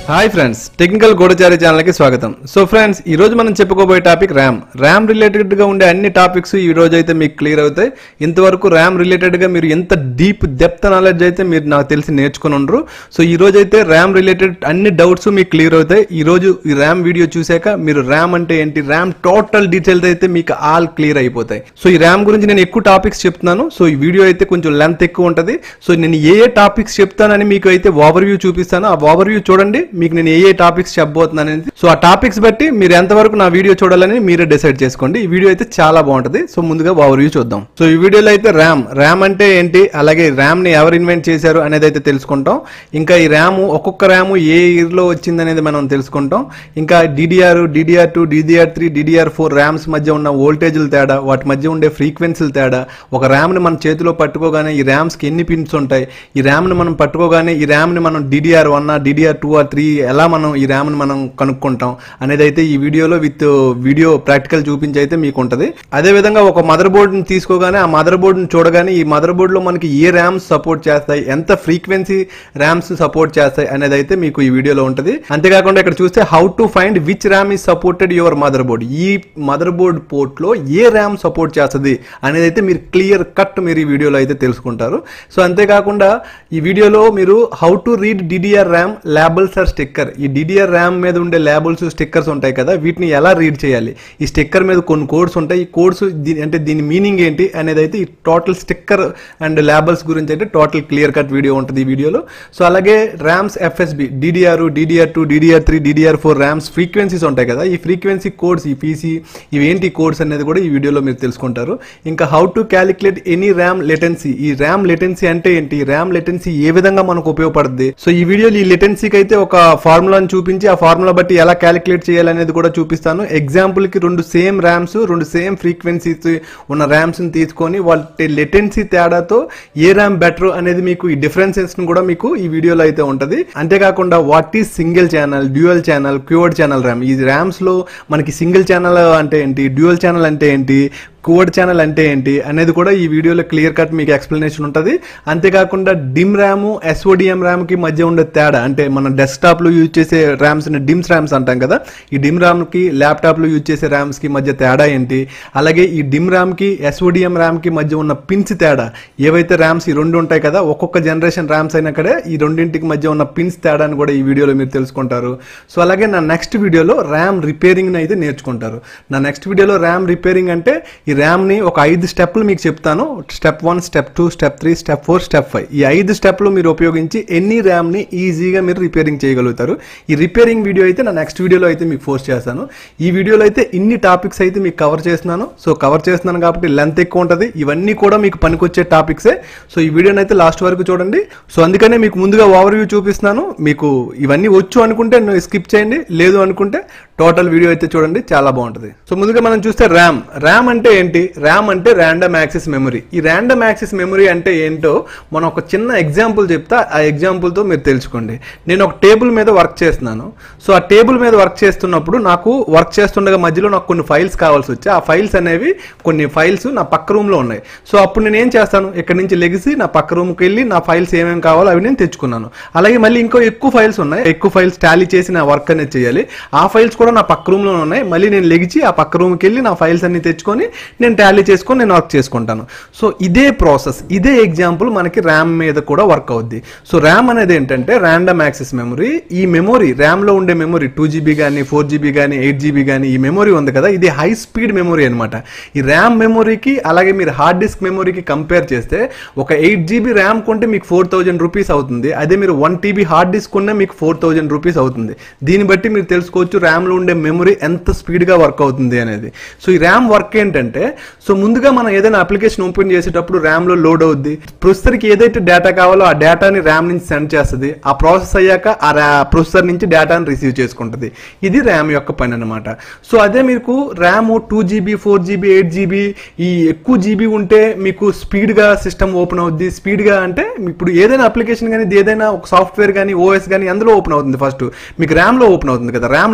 hi friends technical గూఢచారి ఛానల్కి స్వాగతం సో ఫ్రెండ్స్ ఈ రోజు మనం చెప్పుకోబోయే టాపిక్ ర్యామ్ ర్యామ్ రిలేటెడ్ గా ఉండే అన్ని టాపిక్స్ ఈ రోజు అయితే మీకు క్లియర్ అవుతాయి ఇంతవరకు ర్యామ్ రిలేటెడ్ గా మీరు ఎంత డీప్ డెప్త్ నాలెడ్జ్ అయితే మీరు నాకు తెలిసి నేర్చుకుని ఉండరు సో ఈ రోజు అయితే ర్యామ్ రిలేటెడ్ అన్ని డౌట్స్ మీకు క్లియర్ అవుతాయి ఈ రోజు ఈ ర్యామ్ వీడియో చూశాక మీరు ర్యామ్ అంటే ఏంటి ర్యామ్ టోటల్ డీటెయిల్స్ అయితే మీకు ఆల్ క్లియర్ అయిపోతాయి సో ఈ ర్యామ్ గురించి నేను ఎక్కువ టాపిక్స్ చెప్తున్నాను సో ఈ వీడియో అయితే కొంచెం లెంత్ ఎక్కువ ఉంటుంది సో నేను ఏ ఏ టాపిక్స్ చెప్తానని మీకు అయితే ఓవర్ వ్యూ చూపిస్తాను ఆ ఓవర్ వ్యూ చూడండి మీకు నేను ఏ ఏ టాపిక్స్ చెప్పబోతున్నాను అనేది సో ఆ టాపిక్స్ బట్టి మీరు ఎంతవరకు నా వీడియో చూడాలని మీరే డిసైడ్ చేసుకోండి ఈ వీడియో అయితే చాలా బాగుంటుంది సో ముందుగా ఓవర్ వ్యూ చూద్దాం సో ఈ వీడియోలో అయితే ర్యామ్ ర్యామ్ అంటే ఏంటి అలాగే ర్యామ్ ని ఎవరు ఇన్వెంట్ చేశారు అనేది అయితే తెలుసుకుంటాం ఇంకా ఈ ర్యామ్ ఒక్కొక్క ర్యామ్ ఏ ఇయర్ లో వచ్చింది అనేది మనం తెలుసుకుంటాం ఇంకా DDR DDR two DDR three DDR four RAMs మధ్య ఉన్న వోల్టేజ్ల తేడా వాటి మధ్య ఉండే ఫ్రీక్వెన్సీల తేడా ఒక ర్యామ్ ని మన చేతిలో పట్టుకోగానే ఈ ర్యామ్స్ కి ఎన్ని పిన్స్ ఉంటాయి ఈ ర్యామ్ ని మనం పట్టుకోగానే ఈ ర్యామ్ ని మనం DDR one DDR two or three ఎలా మనం ఈ ర్యామ్ ని మనం కనుక్కుంటాం అనేది అయితే ఈ వీడియోలో విత్ వీడియో ప్రాక్టికల్ చూపించి అయితే మీకు ఉంటుంది అదే విధంగా ఒక మదర్ బోర్డ్ ని తీసుకోగానే ఆ మదర్ బోర్డ్ ని చూడగానే ఈ మదర్ బోర్డ్ లో మనకి ఏ ర్యామ్స్ సపోర్ట్ చేస్తాయి ఎంత ఫ్రీక్వెన్సీ ర్యామ్స్ సపోర్ట్ చేస్తాయి అనేది అయితే మీకు ఈ వీడియోలో ఉంటుంది అంతేకాకుండా ఇక్కడ చూస్తే how to find which RAM is supported your motherboard ఈ మదర్ బోర్డ్ పోర్ట్ లో ఏ ర్యామ్ సపోర్ట్ చేస్తుంది అనేది అయితే మీరు క్లియర్ కట్ మీరు ఈ వీడియోలో అయితే తెలుసుకుంటారు సో అంతేకాకుండా ఈ వీడియోలో మీరు how to read DDR RAM labels or sticker ఈ డిడిఆర్ ర్యామ్ మీద ఉండే లేబుల్స్ స్టిక్కర్స్ ఉంటాయి కదా వీటిని ఎలా రీడ్ చేయాలి ఈ స్టిక్కర్ మీద కొన్ని కోడ్స్ ఉంటాయి ఈ కోడ్స్ అంటే దీని మీనింగ్ ఏంటి అనేది అయితే ఈ టోటల్ స్టిక్కర్ అండ్ లేబుల్స్ గురించి అయితే టోటల్ క్లియర్ కట్ వీడియో ఉంటుంది ఈ వీడియోలో సో అలాగే RAMs FSB DDR DDR two DDR three DDR four RAMs frequencies ఉంటాయి కదా ఈ ఫ్రీక్వెన్సీ కోడ్స్ ఈ పీసీ ఇవేంటి కోడ్స్ అనేది కూడా ఈ వీడియోలో మీరు తెలుసుకుంటారు ఇంకా how to calculate any RAM latency ఈ ర్యామ్ లెటెన్సీ అంటే ఏంటి ర్యామ్ లెటెన్సీ ఏ విధంగా మనకు ఉపయోగపడుతుంది సో ఈ వీడియోలో ఈ లెటెన్సీకి అయితే ఒక ఫార్ములాని చూపించి ఆ ఫార్ములా బట్టి ఎలా క్యాలిక్యులేట్ చేయాలనేది కూడా చూపిస్తాను ఎగ్జాంపుల్ కి రెండు సేమ్ ర్యామ్స్ రెండు సేమ్ ఫ్రీక్వెన్సీస్ ఉన్న ర్యామ్స్ ని తీసుకొని వాటి లెటెన్సీ తేడాతో ఏ ర్యామ్ బెటర్ అనేది మీకు ఈ డిఫరెన్సెస్ కూడా మీకు ఈ వీడియోలో అయితే ఉంటది అంతేకాకుండా what is single channel dual channel quad channel RAM ఈ ర్యామ్స్ లో మనకి సింగిల్ ఛానల్ అంటే ఏంటి డ్యూయల్ ఛానల్ అంటే ఏంటి కోడ్ ఛానల్ అంటే ఏంటి అనేది కూడా ఈ వీడియోలో క్లియర్ కట్ మీకు ఎక్స్ప్లెనేషన్ ఉంటుంది అంతేకాకుండా డిమ్ ర్యామ్ ఎస్ఓడిఎం ర్యామ్కి మధ్య ఉండే తేడా అంటే మన డెస్క్టాప్లో యూజ్ చేసే ర్యామ్స్ డిమ్స్ ర్యామ్స్ అంటాం కదా ఈ డిమ్ ర్యామ్కి ల్యాప్టాప్లో యూజ్ చేసే ర్యామ్స్కి మధ్య తేడా ఏంటి అలాగే ఈ డిమ్ ర్యామ్కి ఎస్ఓడిఎం ర్యామ్కి మధ్య ఉన్న పిన్స్ తేడా ఏవైతే ర్యామ్స్ ఈ రెండు ఉంటాయి కదా ఒక్కొక్క జనరేషన్ ర్యామ్స్ అయినా కడే ఈ రెండింటికి మధ్య ఉన్న పిన్స్ తేడాని కూడా ఈ వీడియోలో మీరు తెలుసుకుంటారు సో అలాగే నా నెక్స్ట్ వీడియోలో ర్యామ్ రిపేరింగ్ అయితే నేర్చుకుంటారు నా నెక్స్ట్ వీడియోలో ర్యామ్ రిపేరింగ్ అంటే ఈ ర్యామ్ని ఒక ఐదు స్టెప్లు మీకు చెప్తాను step one step two step three step four step five ఈ ఐదు స్టెప్లు మీరు ఉపయోగించి ఎన్ని ర్యామ్ని ఈజీగా మీరు రిపేరింగ్ చేయగలుగుతారు ఈ రిపేరింగ్ వీడియో అయితే నా నెక్స్ట్ వీడియోలో అయితే మీకు ఫోర్స్ చేస్తాను ఈ వీడియోలో అయితే ఇన్ని టాపిక్స్ అయితే మీకు కవర్ చేస్తున్నాను సో కవర్ చేస్తున్నాను కాబట్టి లెంత్ ఎక్కువ ఉంటుంది ఇవన్నీ కూడా మీకు పనికొచ్చే టాపిక్సే సో ఈ వీడియోని అయితే లాస్ట్ వరకు చూడండి సో అందుకనే మీకు ముందుగా ఓవర్ వ్యూ చూపిస్తున్నాను మీకు ఇవన్నీ వచ్చు అనుకుంటే స్కిప్ చేయండి లేదు అనుకుంటే టోటల్ వీడియో అయితే చూడండి చాలా బాగుంటుంది సో ముందుగా మనం చూస్తే ర్యామ్ ర్యామ్ అంటే ఏంటి ర్యామ్ అంటే ర్యాండమ్ యాక్సెస్ మెమరీ ఈ ర్యాండమ్ యాక్సెస్ మెమరీ అంటే ఏంటో మనం ఒక చిన్న ఎగ్జాంపుల్ చెప్తా ఆ ఎగ్జాంపుల్తో మీరు తెలుసుకోండి నేను ఒక టేబుల్ మీద వర్క్ చేస్తున్నాను సో ఆ టేబుల్ మీద వర్క్ చేస్తున్నప్పుడు నాకు వర్క్ చేస్తుండగా మధ్యలో నాకు కొన్ని ఫైల్స్ కావాల్సి వచ్చాయి ఆ ఫైల్స్ అనేవి కొన్ని ఫైల్స్ నా పక్క రూమ్లో ఉన్నాయి సో అప్పుడు నేను ఏం చేస్తాను ఇక్కడ నుంచి లెగిసి నా పక్క రూమ్కి వెళ్ళి నా ఫైల్స్ ఏమేమి కావాలో అవి నేను తెచ్చుకున్నాను అలాగే మళ్ళీ ఇంకో ఎక్కువ ఫైల్స్ ఉన్నాయి ఎక్కువ ఫైల్స్ టాలీ చేసి నా వర్క్ అనేది చేయాలి ఆ ఫైల్స్ కూడా నా పక్క రూమ్లో ఉన్నాయి మళ్ళీ నేను లెగిచి ఆ పక్క రూమ్కి వెళ్ళి నా ఫైల్స్ అన్ని తెచ్చుకొని నేను టాలీ చేసుకొని నేను వర్క్ చేసుకుంటాను సో ఇదే ప్రాసెస్ ఇదే ఎగ్జాంపుల్ మనకి ర్యామ్ మీద కూడా వర్క్ అవుద్ది సో ర్యామ్ అనేది ఏంటంటే ర్యాండమ్ యాక్సెస్ మెమరీ ఈ మెమరీ ర్యామ్లో ఉండే మెమరీ టూ జీబీ కానీ ఫోర్ జీబీ కానీ ఎయిట్ జీబీ కానీ ఈ మెమరీ ఉంది కదా ఇది హై స్పీడ్ మెమరీ అనమాట ఈ ర్యామ్ మెమరీకి అలాగే మీరు హార్డ్ డిస్క్ మెమరీకి కంపేర్ చేస్తే ఒక ఎయిట్ జీబీ ర్యామ్ కొంటే మీకు ఫోర్ థౌజండ్ రూపీస్ అవుతుంది అదే మీరు వన్ టీబీ హార్డ్ డిస్క్ కొన్నా మీకు ఫోర్ థౌజండ్ రూపీస్ అవుతుంది దీన్ని బట్టి మీరు తెలుసుకోవచ్చు ర్యామ్లో ఉండే మెమరీ ఎంత స్పీడ్గా వర్క్ అవుతుంది అనేది సో ఈ ర్యామ్ వర్క్ ఏంటంటే సో ముందుగా మనం ఏదైనా అప్లికేషన్ ఓపెన్ చేసేటప్పుడు ర్యామ్లో లోడ్ అవుద్ది ప్రొసెసర్కి ఏదైతే డేటా కావాలో ఆ డేటాని ర్యామ్ నుంచి సెండ్ చేస్తుంది ఆ ప్రాసెస్ అయ్యాక ఆ ర్యా ప్రొసెసర్ నుంచి డేటాని రిసీవ్ చేసుకుంటుంది ఇది ర్యామ్ యొక్క పని అనమాట సో అదే మీకు RAM two GB four GB eight GB ఈ ఎక్కువ జీబీ ఉంటే మీకు స్పీడ్గా సిస్టమ్ ఓపెన్ అవుద్ది స్పీడ్గా అంటే ఇప్పుడు ఏదైనా అప్లికేషన్ కానీ ఏదైనా ఒక సాఫ్ట్వేర్ కానీ ఓఎస్ కానీ అందులో ఓపెన్ అవుతుంది ఫస్ట్ మీకు ర్యామ్లో ఓపెన్ అవుతుంది కదా ర్యామ్ లోడ్ చేసుకుంటుంది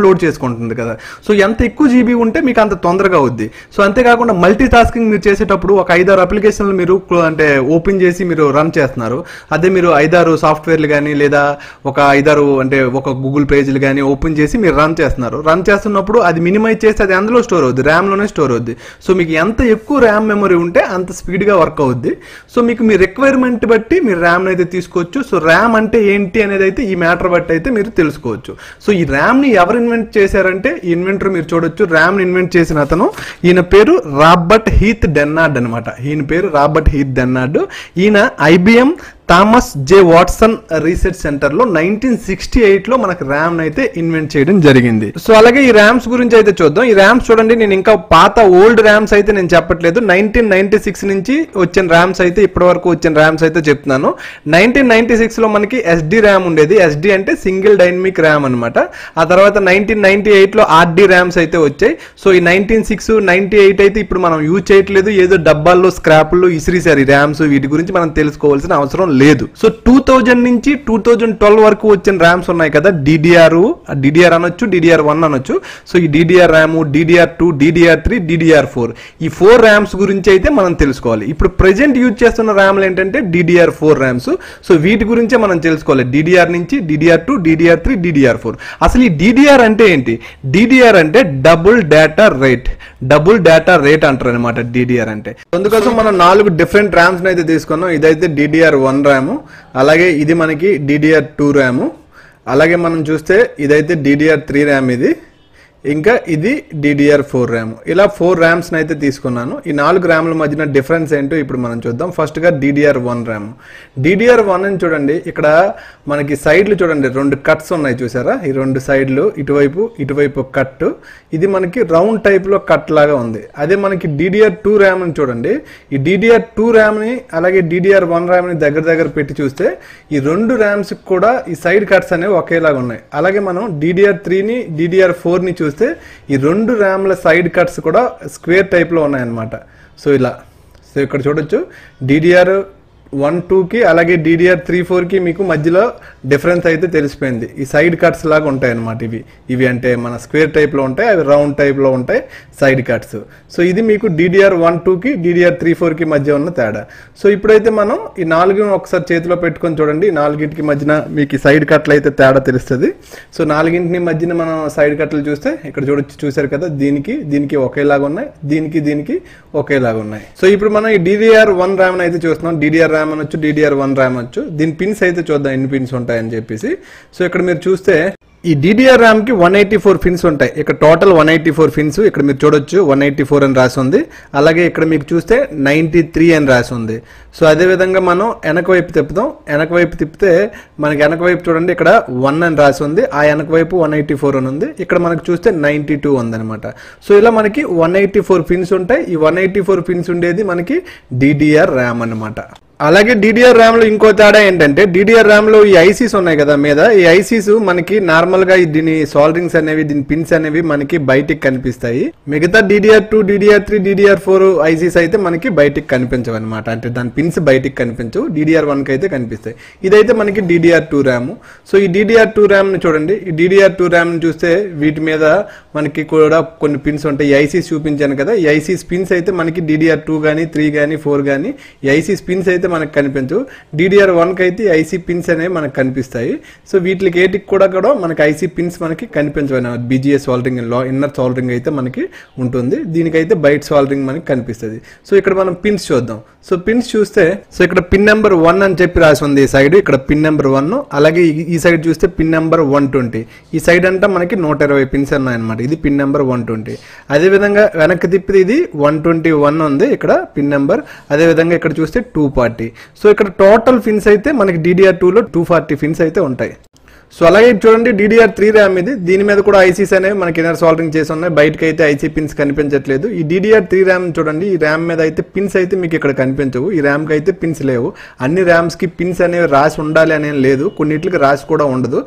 ఉంటుంది కదా సో ఎంత ఎక్కువ జీబీ ఉంటే మీకు అంత తొందరగా అవుద్ది సో అంతేకాకుండా మల్టీ టాస్కింగ్ మీరు చేసేటప్పుడు ఒక ఐదారు అప్లికేషన్లు మీరు clo- అంటే ఓపెన్ చేసి మీరు రన్ చేస్తున్నారు అదే మీరు ఐదారు సాఫ్ట్వేర్లు కానీ లేదా ఒక ఐదారు అంటే ఒక గూగుల్ పేజీలు కానీ ఓపెన్ చేసి మీరు రన్ చేస్తున్నారు రన్ చేస్తున్నప్పుడు అది మినిమైజ్ చేస్తే అది అందులో స్టోర్ అవుద్ది ర్యామ్లోనే స్టోర్ అవుద్ది సో మీకు ఎంత ఎక్కువ ర్యామ్ మెమరీ ఉంటే అంత స్పీడ్గా వర్క్ అవుద్ది సో మీకు మీ రిక్వైర్మెంట్ బట్టి మీరు ర్యామ్ అయితే తీసుకోవచ్చు సో ర్యామ్ అంటే ఏంటి అనేది అయితే ఈ మ్యాటర్ బట్టి అయితే మీరు తెలుసుకోవచ్చు సో ఈ ర్యామ్ ని ఎవరు ఇన్వెంట్ చేశారంటే ఈ ఇన్వెంటర్ మీరు చూడొచ్చు ర్యామ్ ని ఇన్వెంట్ చేసిన అతను ఈయన పేరు రాబర్ట్ హీత్ డెన్నార్డ్ అనమాట ఈయన పేరు రాబర్ట్ హీత్ డెన్నార్డ్ ఈయన IBM Thomas J Watson research center లో నైన్టీన్ సిక్స్టీ ఎయిట్ లో మనకు ర్యామ్ అయితే ఇన్వెంట్ చేయడం జరిగింది సో అలాగే ఈ ర్యామ్స్ గురించి అయితే చూద్దాం ఈ ర్యామ్స్ చూడండి నేను ఇంకా పాత ఓల్డ్ ర్యామ్స్ అయితే నేను చెప్పట్లేదు నైన్టీన్ నైన్టీ సిక్స్ నుంచి వచ్చిన ర్యామ్స్ అయితే ఇప్పటి వరకు వచ్చిన ర్యామ్స్ అయితే చెప్తున్నాను నైన్టీన్ నైన్టీ సిక్స్ లో మనకి ఎస్డి ర్యామ్ ఉండేది ఎస్డి అంటే సింగిల్ డైనమిక్ ర్యామ్ అనమాట ఆ తర్వాత నైన్టీన్ నైన్టీ ఎయిట్ లో ఆర్డి ర్యామ్స్ అయితే వచ్చాయి సో ఈ నైన్టీన్ సిక్స్ నైన్టీ ఎయిట్ అయితే ఇప్పుడు మనం యూజ్ చేయట్లేదు ఏదో డబ్బాల్లో స్క్రాపుల్లో ఇసిరిసారు ఈ ర్యామ్స్ వీటి గురించి మనం తెలుసుకోవాల్సిన అవసరం లేదు సో టూ థౌజండ్ నుంచి టూ థౌజండ్ ట్వెల్వ్ వరకు వచ్చిన ర్యామ్స్ ఉన్నాయి కదా డిడిఆర్ డిడిఆర్ అనొచ్చు డిడిఆర్ వన్ అనొచ్చు సో ఈ DDR RAM DDR two DDR three DDR four ఈ ఫోర్ ర్యామ్స్ గురించి అయితే మనం తెలుసుకోవాలి ఇప్పుడు ప్రెజెంట్ యూజ్ చేస్తున్న ర్యామ్లు ఏంటంటే డిడిఆర్ ఫోర్ ర్యామ్స్ సో వీటి గురించే మనం తెలుసుకోవాలి డిడిఆర్ నుంచి DDR two DDR three DDR four అసలు ఈ డిడిఆర్ అంటే ఏంటి డిడిఆర్ అంటే double data rate double data rate అంటారు అనమాట డిడిఆర్ అంటే అందుకోసం మనం నాలుగు డిఫరెంట్ ర్యామ్స్ అయితే తీసుకున్నాం ఇదైతే డిడిఆర్ వన్ ర్యామ్ అలాగే ఇది మనకి డిడిఆర్ టూ ర్యామ్ అలాగే మనం చూస్తే ఇదైతే డిడిఆర్ త్రీ ర్యామ్ ఇది ఇంకా ఇది డిడిఆర్ ఫోర్ ర్యామ్ ఇలా ఫోర్ ర్యామ్స్ని అయితే తీసుకున్నాను ఈ నాలుగు ర్యామ్ల మధ్యన డిఫరెన్స్ ఏంటో ఇప్పుడు మనం చూద్దాం ఫస్ట్గా DDR one RAM DDR one అని చూడండి ఇక్కడ మనకి సైడ్లు చూడండి రెండు కట్స్ ఉన్నాయి చూసారా ఈ రెండు సైడ్లు ఇటువైపు ఇటువైపు కట్ ఇది మనకి రౌండ్ టైప్లో కట్ లాగా ఉంది అదే మనకి డిడిఆర్ టూ ర్యామ్ అని చూడండి ఈ డిడిఆర్ టూ ర్యామ్ని అలాగే డిడిఆర్ వన్ ర్యామ్ని దగ్గర దగ్గర పెట్టి చూస్తే ఈ రెండు ర్యామ్స్ కూడా ఈ సైడ్ కట్స్ అనేవి ఒకేలాగా ఉన్నాయి అలాగే మనం డిడిఆర్ త్రీని డిడిఆర్ ఫోర్ని చూస్తే ఈ రెండు ర్యామ్ల సైడ్ కట్స్ కూడా స్క్వేర్ టైప్లో ఉన్నాయన్నమాట సో ఇలా సో ఇక్కడ చూడొచ్చు డిడిఆర్ వన్ టూకి అలాగే డిడిఆర్ త్రీ ఫోర్కి మీకు మధ్యలో డిఫరెన్స్ అయితే తెలిసిపోయింది ఈ సైడ్ కట్స్ లాగా ఉంటాయి అన్నమాట ఇవి ఇవి అంటే మన స్క్వేర్ టైప్లో ఉంటాయి అవి రౌండ్ టైప్లో ఉంటాయి సైడ్ కట్స్ సో ఇది మీకు డిడిఆర్ వన్ టూకి డిడిఆర్ త్రీ ఫోర్కి మధ్య ఉన్న తేడా సో ఇప్పుడైతే మనం ఈ నాలుగు ఒకసారి చేతిలో పెట్టుకొని చూడండి ఈ నాలుగింటికి మధ్యన మీకు ఈ సైడ్ కట్లు అయితే తేడా తెలుస్తుంది సో నాలుగింటిని మధ్యన మనం సైడ్ కట్లు చూస్తే ఇక్కడ చూడొచ్చు చూసారు కదా దీనికి దీనికి ఒకేలాగా ఉన్నాయి దీనికి దీనికి ఒకేలాగా ఉన్నాయి సో ఇప్పుడు మనం ఈ డిడిఆర్ వన్ ర్యామ్ అయితే చూస్తున్నాం డిడిఆర్ ర్యామ్ అనొచ్చు డిడిఆర్ వన్ ర్యామ్ అనొచ్చు దీని పిన్స్ అయితే చూద్దాం ఎన్ని పిన్స్ ఉంటాయని చెప్పేసి సో ఇక్కడ మీరు చూస్తే ఈ డిడిఆర్ ర్యామ్ కి వన్ ఎయిటీ ఫోర్ పిన్స్ ఉంటాయి ఇక్కడ total one eighty four pins ఇక్కడ మీరు చూడొచ్చు వన్ ఎయిటీ ఫోర్ అని రాసి ఉంది అలాగే ఇక్కడ మీకు చూస్తే నైంటీ త్రీ అని రాసి ఉంది సో అదే విధంగా మనం వెనక వైపు తిప్పుదాం వెనక వైపు తిప్పితే మనకి వెనక వైపు చూడండి ఇక్కడ వన్ అని రాసి ఉంది ఆ వెనక వైపు వన్ ఎయిటీ ఫోర్ అని ఉంది ఇక్కడ మనకు చూస్తే నైంటీ టూ ఉందన్నమాట సో ఇలా మనకి వన్ ఎయిటీ ఫోర్ పిన్స్ ఉంటాయి ఈ వన్ ఎయిటీ ఫోర్ పిన్స్ ఉండేది మనకి డిడిఆర్ ర్యామ్ అన్నమాట అలాగే డిడిఆర్ ర్యామ్ లో ఇంకో తేడా ఏంటంటే డిడిఆర్ ర్యామ్ లో ఈ ఐసీస్ ఉన్నాయి కదా మీద ఈ ఐసీస్ మనకి నార్మల్ గా దీని సాల్డరింగ్స్ అనేవి దీని పిన్స్ అనేవి మనకి బయటికి కనిపిస్తాయి మిగతా DDR two DDR three DDR four ICs అయితే మనకి బయటికి కనిపించవు అనమాట అంటే దాని పిన్స్ బయటికి కనిపించవు డిడిఆర్ వన్ కి అయితే కనిపిస్తాయి ఇదైతే మనకి డిడిఆర్ టూ ర్యామ్ సో ఈ డిడిఆర్ టూ ర్యామ్ ని చూడండి ఈ డిడిఆర్ టూ ర్యామ్ ని చూస్తే వీటి మీద మనకి కూడా కొన్ని పిన్స్ ఉంటాయి ఈ ఐసీస్ చూపించాను కదా ఈ ఐసీస్ పిన్స్ అయితే మనకి డిడిఆర్ టూ కానీ త్రీ కానీ ఫోర్ కానీ ఈ ఐసీస్ పిన్స్ అయితే మనకు కనిపించవు డిడిఆర్ వన్కి అయితే ఐసీ పిన్స్ అనేవి మనకు కనిపిస్తాయి సో వీటికి ఏటికి కూడా కూడా మనకి ఐసీ పిన్స్ మనకి కనిపించవు బీజీఎస్ సాల్డరింగ్ లో ఇన్నర్ సాల్డరింగ్ అయితే మనకి ఉంటుంది దీనికైతే బయట సాల్డరింగ్ మనకి కనిపిస్తుంది సో ఇక్కడ మనం పిన్స్ చూద్దాం సో పిన్స్ చూస్తే సో ఇక్కడ పిన్ నెంబర్ వన్ అని చెప్పి రాసి ఉంది ఈ సైడ్ ఇక్కడ పిన్ నెంబర్ వన్ అలాగే ఈ- ఈ సైడ్ చూస్తే పిన్ నెంబర్ వన్ ట్వంటీ ఈ సైడ్ అంతా మనకి నూట ఇరవై పిన్స్ ఉన్నాయన్నమాట ఇది పిన్ నెంబర్ వన్ ట్వంటీ అదేవిధంగా వెనక్కి తిప్పితే ఇది వన్ ట్వంటీ వన్ ఉంది ఇక్కడ పిన్ నెంబర్ అదేవిధంగా ఇక్కడ చూస్తే టూ ఫార్టీ సో ఇక్కడ టోటల్ పిన్స్ అయితే మనకి డిడిఆర్ టూలో టూ ఫార్టీ పిన్స్ అయితే ఉంటాయి సో అలాగే ఇది చూడండి డిడిఆర్ త్రీ ర్యామ్ ఇది దీని మీద కూడా ఐసీస్ అనేవి మనకి ఇన్నర్ సాల్డరింగ్ చేసి ఉన్నాయి బయటకి అయితే ఐసీ పిన్స్ కనిపించట్లేదు ఈ డిడిఆర్ త్రీ ర్యామ్ చూడండి ఈ ర్యామ్ మీద అయితే పిన్స్ అయితే మీకు ఇక్కడ కనిపించవు ఈ ర్యామ్కి అయితే పిన్స్ లేవు అన్ని ర్యామ్స్కి పిన్స్ అనేవి రాసి ఉండాలి అనేది లేదు కొన్నిటికి రాసి కూడా ఉండదు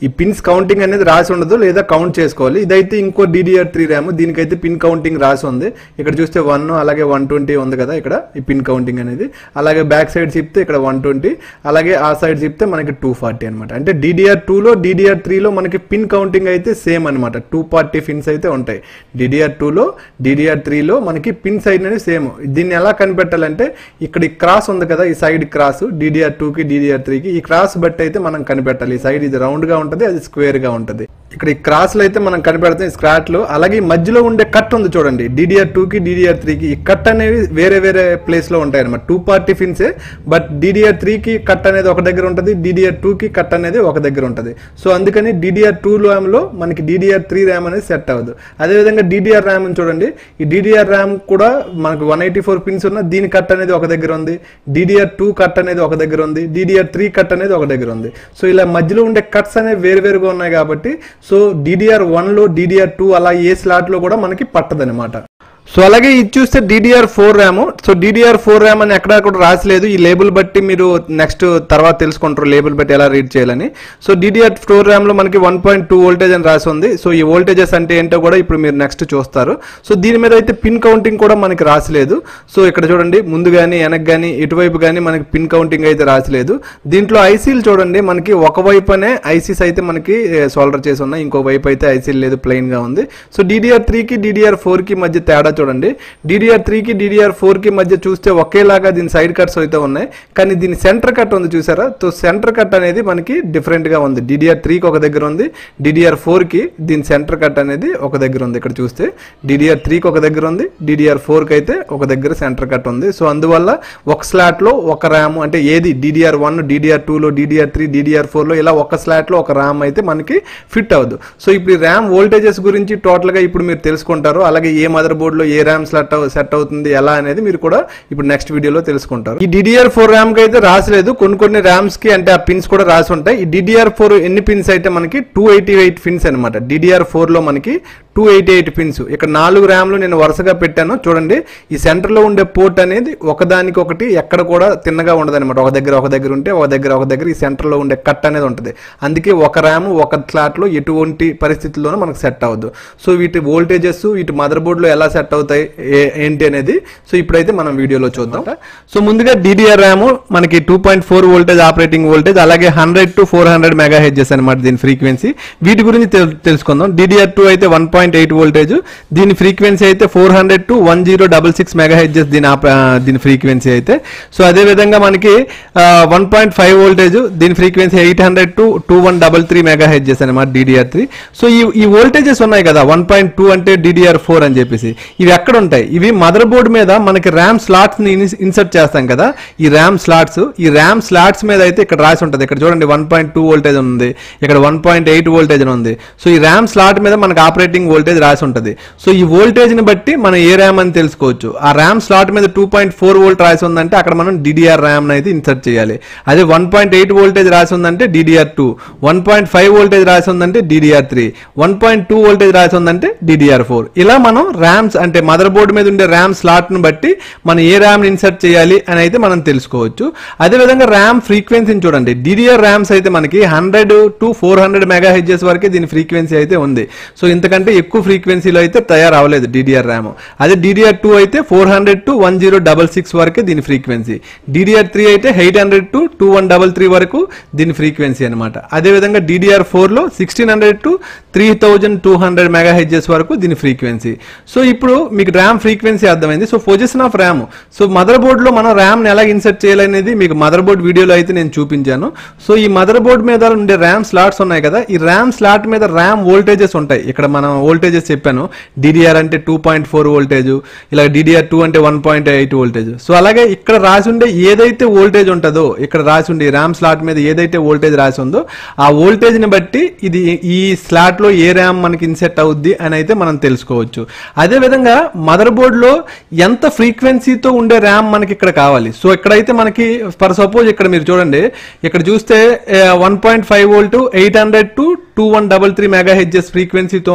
ఈ పిన్స్ కౌంటింగ్ అనేది రాసి ఉండదు లేదా కౌంట్ చేసుకోవాలి ఇదైతే ఇంకో డిడిఆర్ త్రీ ర్యామ్ దీనికైతే పిన్ కౌంటింగ్ రాసి ఉంది ఇక్కడ చూస్తే వన్ అలాగే వన్ ట్వంటీ ఉంది కదా ఇక్కడ ఈ పిన్ కౌంటింగ్ అనేది అలాగే బ్యాక్ సైడ్ చెప్తే ఇక్కడ వన్ ట్వంటీ అలాగే ఆ సైడ్ చెప్తే మనకి టూ ఫార్టీ అనమాట అంటే డిడిఆర్ టూలో డిడిఆర్ త్రీలో మనకి పిన్ కౌంటింగ్ అయితే సేమ్ అనమాట టూ ఫార్టీ పిన్స్ అయితే ఉంటాయి డిడిఆర్ టూలో డిడిఆర్ త్రీలో మనకి పిన్స్ అనేది సేమ్ దీన్ని ఎలా కనిపెట్టాలంటే ఇక్కడ ఈ క్రాస్ ఉంది కదా ఈ సైడ్ క్రాస్ డిడిఆర్ టూకి డిడిఆర్ త్రీకి ఈ క్రాస్ బట్టి అయితే మనం కనిపెట్టాలి ఈ సైడ్ ఇది రౌండ్ గా ఉంటుంది అది స్క్వేర్ గా ఉంటుంది ఇక్కడ ఈ క్రాస్లు అయితే మనం కనిపెడతాం ఈ స్క్రాట్లు అలాగే ఈ మధ్యలో ఉండే కట్ ఉంది చూడండి డిడిఆర్ టూకి డిడిఆర్ త్రీకి ఈ కట్ అనేవి వేరే వేరే ప్లేస్ లో ఉంటాయి అనమాట టూ పార్టీ ఫిన్సే బట్ డిడిఆర్ త్రీకి కట్ అనేది ఒక దగ్గర ఉంటుంది డిడిఆర్ టూకి కట్ అనేది ఒక దగ్గర ఉంటుంది సో అందుకని డిడిఆర్ టూ ర్యామ్ లో మనకి డిడిఆర్ త్రీ ర్యామ్ అనేది సెట్ అవ్వదు అదేవిధంగా డిడిఆర్ ర్యామ్ చూడండి ఈ డిడిఆర్ ర్యామ్ కూడా మనకు వన్ ఎయిటీ ఫోర్ పిన్స్ ఉన్న దీని కట్ అనేది ఒక దగ్గర ఉంది డిడిఆర్ టూ కట్ అనేది ఒక దగ్గర ఉంది డిడిఆర్ త్రీ కట్ అనేది ఒక దగ్గర ఉంది సో ఇలా మధ్యలో ఉండే కట్స్ అనేవి వేరు వేరుగా ఉన్నాయి కాబట్టి సో డిడిఆర్ వన్లో డిడిఆర్ టూ అలా ఏ స్లాట్లో కూడా మనకి పట్టదనమాట సో అలాగే ఇది చూస్తే DDR four RAM so DDR four RAM అని ఎక్కడ కూడా రాసలేదు ఈ లేబుల్ బట్టి మీరు నెక్స్ట్ తర్వాత తెలుసుకుంటారు లేబుల్ బట్టి ఎలా రీడ్ చేయాలని సో డిడిఆర్ ఫోర్ ర్యామ్ లో మనకి వన్ పాయింట్ టూ వోల్టేజ్ అని రాసి ఉంది సో ఈ వోల్టేజెస్ అంటే ఏంటో కూడా ఇప్పుడు మీరు నెక్స్ట్ చూస్తారు సో దీని మీద అయితే పిన్ కౌంటింగ్ కూడా మనకి రాసలేదు సో ఇక్కడ చూడండి ముందు కానీ వెనక్ కానీ ఇటువైపు కానీ మనకి పిన్ కౌంటింగ్ అయితే రాసలేదు దీంట్లో ఐసీలు చూడండి మనకి ఒక వైపునే ఐసీస్ అయితే మనకి సోల్డర్ చేసి ఉన్నాయి ఇంకో వైపు అయితే ఐసీలు లేదు ప్లెయిన్ గా ఉంది సో డిడిఆర్ త్రీకి డిడిఆర్ ఫోర్ కి మధ్య తేడా చూడండి డిడిఆర్ త్రీకి డిడిఆర్ ఫోర్ కి మధ్య చూస్తే ఒకేలాగా దీని సైడ్ కట్స్ అయితే ఉన్నాయి కానీ దీని సెంటర్ కట్ ఉంది చూసారా సో సెంటర్ కట్ అనేది మనకి డిఫరెంట్ గా ఉంది డిడిఆర్ త్రీకి ఒక దగ్గర ఉంది డిడిఆర్ ఫోర్ కి దీని సెంటర్ కట్ అనేది ఒక దగ్గర ఉంది ఇక్కడ చూస్తే డిడిఆర్ త్రీకి ఒక దగ్గర ఉంది డిడిఆర్ ఫోర్ కి అయితే ఒక దగ్గర సెంటర్ కట్ ఉంది సో అందువల్ల ఒక స్లాట్ లో ఒక ర్యామ్ అంటే ఏది డిడిఆర్ వన్ డిడిఆర్ టూలో డిడిఆర్ త్రీ డిడిఆర్ ఫోర్ లో ఇలా ఒక స్లాట్ లో ఒక ర్యామ్ అయితే మనకి ఫిట్ అవ్వదు సో ఇప్పుడు ఈ ర్యామ్ వోల్టేజెస్ గురించి టోటల్ గా ఇప్పుడు మీరు తెలుసుకుంటారు అలాగే ఏ మదర్ బోర్డ్ లో ఏ ర్యామ్ స్లాట్ సెట్ అవుతుంది ఎలా అనేది మీరు కూడా ఇప్పుడు నెక్స్ట్ వీడియోలో తెలుసుకుంటారు ఈ డిడిఆర్ ఫోర్ ర్యామ్ కి అయితే రాసలేదు కొన్ని కొన్ని ర్యామ్స్ కి అంటే ఆ పిన్స్ కూడా రాసి ఉంటాయి ఈ డిడిఆర్ ఫోర్ ఎన్ని పిన్స్ అయితే మనకి టూ ఎయిటీ ఎయిట్ పిన్స్ అనమాట డిడిఆర్ ఫోర్ లో మనకి టూ ఎయిటీ ఎయిట్ పిన్స్ ఇక్కడ నాలుగు ర్యామ్లు నేను వరుసగా పెట్టాను చూడండి ఈ సెంటర్ లో ఉండే పోర్ట్ అనేది ఒకదానికి ఒకటి ఎక్కడ కూడా తిన్నగా ఉండదు అనమాట ఒక దగ్గర ఒక దగ్గర ఉంటే ఒక దగ్గర ఒక దగ్గర ఈ సెంటర్ లో ఉండే కట్ అనేది ఉంటుంది అందుకే ఒక ర్యామ్ ఒక స్లాట్ లో ఎటువంటి పరిస్థితుల్లోనూ మనకు సెట్ అవ్వదు సో వీటి వోల్టేజెస్ వీటి మదర్ బోర్డ్ లో ఎలా సెట్ అవుతాయి ఏ- ఏంటి అనేది సో ఇప్పుడైతే మనం వీడియోలో చూద్దాం సో ముందుగా డిడిఆర్ ర్యామ్ మనకి two point four voltage operating voltage అలాగే hundred to four hundred megahertz అనమాట దీని ఫ్రీక్వెన్సీ వీటి గురించి తెల్- తెలుసుకుందాం డిడిఆర్ టూ అయితే వన్ పాయింట్ ఎయిట్ వోల్టేజ్ దీని ఫ్రీక్వెన్సీ అయితే four hundred to one zero double six megahertz దీని ఆప- ఆ, దీని ఫ్రీక్వెన్సీ అయితే సో అదే విధంగా మనకి వన్ పాయింట్ ఫైవ్ వోల్టేజ్ దీని frequency eight hundred to two one double three megahertz అనమాట డిడిఆర్ త్రీ సో ఈ ఈ వోల్టేజెస్ ఉన్నాయి కదా వన్ పాయింట్ టూ అంటే డిడిఆర్ ఫోర్ అని చెప్పేసి ఇవి ఎక్కడ ఉంటాయి ఇవి మదర్ బోర్డ్ మీద మనకి ర్యామ్ స్లాట్స్ ని ఇన్సర్ట్ చేస్తాం కదా ఈ ర్యామ్ స్లాట్స్ ఈ ర్యామ్ స్లాట్స్ మీద అయితే ఇక్కడ రాసి ఉంటుంది ఇక్కడ చూడండి వన్ పాయింట్ టూ వోల్టేజ్ ఉంది ఇక్కడ వన్ పాయింట్ ఎయిట్ వోల్టేజ్ ఉంది సో ఈ ర్యామ్ స్లాట్ మీద మనకి ఆపరేటింగ్ వోల్టేజ్ రాసి ఉంటుంది సో ఈ వోల్టేజ్ ని బట్టి మనం ఏ ర్యామ్ అని తెలుసుకోవచ్చు ఆ ర్యామ్ స్లాట్ మీద టూ పాయింట్ ఫోర్ వోల్ట్ రాసి ఉందంటే అక్కడ మనం డిడిఆర్ ర్యామ్ అయితే ఇన్సర్ట్ చేయాలి అదే వన్ పాయింట్ ఎయిట్ వోల్టేజ్ రాసి ఉందంటే DDR two one point five voltage రాసి ఉందంటే DDR three one point two voltage రాసి ఉందంటే డిడిఆర్ ఫోర్ ఇలా మనం ర్యామ్స్ అంటే మదర్ బోర్డు మీద ఉండే ర్యామ్ స్లాట్ ను బట్టి మనం ఏ ర్యామ్ ఇన్సర్ట్ చేయాలి అని అయితే మనం తెలుసుకోవచ్చు అదే విధంగా ర్యామ్ ఫ్రీక్వెన్సీని చూడండి డిడిఆర్ ర్యామ్స్ అయితే మనకి hundred to four hundred megahertz వరకే దీని ఫ్రీక్వెన్సీ అయితే ఉంది సో ఇంతకంటే ఎక్కువ ఫ్రీక్వెన్సీలో అయితే తయారు అవ్వలేదు డిడిఆర్ ర్యామ్ అదే డిడిఆర్ టూ అయితే four hundred to one zero double six వరకే దీని ఫ్రీక్వెన్సీ డిడిఆర్ త్రీ అయితే eight hundred to two one double three వరకు దీని ఫ్రీక్వెన్సీ అనమాట అదేవిధంగా డిడిఆర్ ఫోర్లో sixteen hundred to three thousand two hundred megahertz వరకు దీని ఫ్రీక్వెన్సీ సో ఇప్పుడు మీకు ర్యామ్ ఫ్రీక్వెన్సీ అర్థమైంది so position of RAM so మదర్ బోర్డ్లో మనం ర్యామ్ని ఎలా ఇన్సర్ట్ చేయాలనేది మీకు మదర్ బోర్డ్ వీడియోలో అయితే నేను చూపించాను సో ఈ మదర్ బోర్డ్ మీద ఉండే ర్యామ్ స్లాట్స్ ఉన్నాయి కదా ఈ ర్యామ్ స్లాట్ మీద ర్యామ్ వోల్టేజెస్ ఉంటాయి ఇక్కడ మనం వోల్టేజెస్ చెప్పాను డిడిఆర్ అంటే టూ పాయింట్ ఫోర్ వోల్టేజ్ ఇలా డిడిఆర్ టూ అంటే one point eight voltage so అలాగే ఇక్కడ రాసి ఉండే ఏదైతే వోల్టేజ్ ఉంటుందో ఇక్కడ రాసి ఉండే ర్యామ్ స్లాట్ మీద ఏదైతే వోల్టేజ్ రాసి ఉందో ఆ వోల్టేజ్ ని బట్టి ఇది ఈ స్లాట్ లో ఏ ర్యామ్ మనకి ఇన్సెట్ అవుద్ది అని అయితే మనం తెలుసుకోవచ్చు అదే విధంగా మదర్ బోర్డ్ లో ఎంత ఫ్రీక్వెన్సీతో ఉండే ర్యామ్ మనకి ఇక్కడ కావాలి సో ఇక్కడైతే మనకి ఫర్ సపోజ్ ఇక్కడ మీరు చూడండి ఇక్కడ చూస్తే one point five volt eight hundred to two one double three megahertz ఫ్రీక్వెన్సీతో ఉన్న